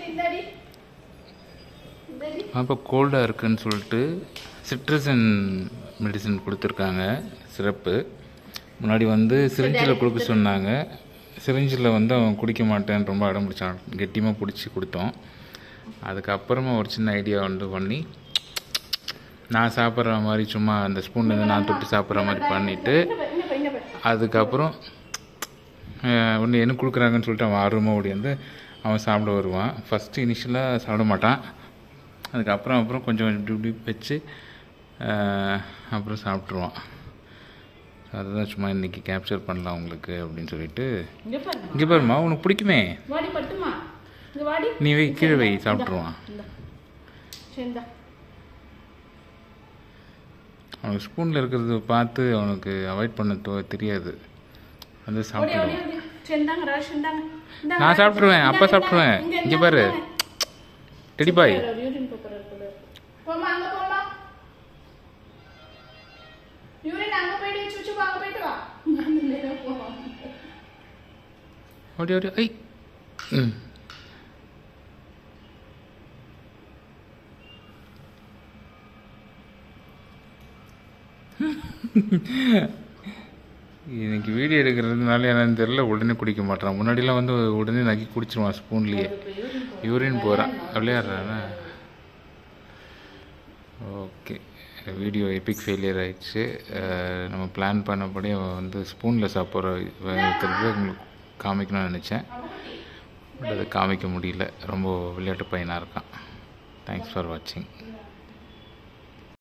இந்தாடி இந்தாடி அப்போ கோல்டாக இருக்குன்னு சொல்லிட்டு சிட்ரசன் மெடிசன் கொடுத்துருக்காங்க சிறப்பு முன்னாடி வந்து சிரிஞ்சில் கொடுக்க சொன்னாங்க சிரிஞ்சில் வந்து அவன் குடிக்க மாட்டேன்னு ரொம்ப அடம் பிடிச்சான் கெட்டியமாக பிடிச்சி கொடுத்தோம் அதுக்கப்புறமா ஒரு சின்ன ஐடியா வந்து பண்ணி நான் சாப்பிட்ற மாதிரி சும்மா அந்த ஸ்பூன்லேருந்து நான் தொட்டு சாப்பிட்ற மாதிரி பண்ணிவிட்டு இங்க பாரு, இங்க பாரு. அதுக்கப்புறம் ஒன்று என்ன கொடுக்குறாங்கன்னு சொல்லிட்டு அவன் ஆர்வமாக ஓடி வந்து அவன் சாப்பிட வருவான் ஃபஸ்ட்டு இனிஷியலாக சாப்பிட மாட்டான் அதுக்கப்புறம் அப்புறம் கொஞ்சம் இப்படி இப்படி வச்சு அஹ், அப்புறம் சாப்பிட்ருவான் அதுதான் சும்மா இன்றைக்கி கேப்சர் பண்ணலாம் உங்களுக்கு அப்படின்னு சொல்லிட்டு இங்க பாரு இங்கே பாருமா உனக்கு பிடிக்குமே வாடி பட்டுமா இங்க வாடி நீ வை கீழே வை சாப்பிட்ருவான் இந்தா சரி இந்தா அவனுக்கு ஸ்பூனில் இருக்கிறத பார்த்து அவனுக்கு அவாய்ட் பண்ண தோ- தெரியாது வந்து ஓடி ஓடி சாப்பிடுவான் ஓடி சரி இந்தாங்க ராஷ் இந்தாங்க இந்தாங்க, நான் ராஷ். சாப்பிட்ருவேன் அப்பா இந்தாங்க, சாப்பிட்ருவேன் இந்தாங்க, இங்கே இந்தாங்க, பாரு இந்தாங்க. டெடி பாய் ஒரு urine paper இருக்குது. போம்மா, அங்க போம்மா. urine அங்க போயிட்டு வச்சு வச்சு அங்க போயிட்டு வா நேரா போ. ஓடி ஓடி ஐ ம் இன்னைக்கு வீடியோ எடுக்கிறதுனால என்னன்னு தெரியல உடனே குடிக்க மாட்டான் முன்னாடிலாம் வந்து உடனே நக்கி குடிச்சிருவான் ஸ்பூன்லேயே யூரின் போகிறான் விளையாடுறானா ஓகே வீடியோ எபிக் ஃபெயிலியர் ஆயிடுச்சு அஹ் நம்ம பிளான் பண்ணபடி அவன் வந்து ஸ்பூனில் சாப்பிட்ற வைக்கிறது உங்களுக்கு காமிக்கணும்னு நினச்சேன் பட் அதை காமிக்க முடியல ரொம்ப விளையாட்டு பையனாக இருக்கான் தேங்க்ஸ் ஃபார் வாட்சிங்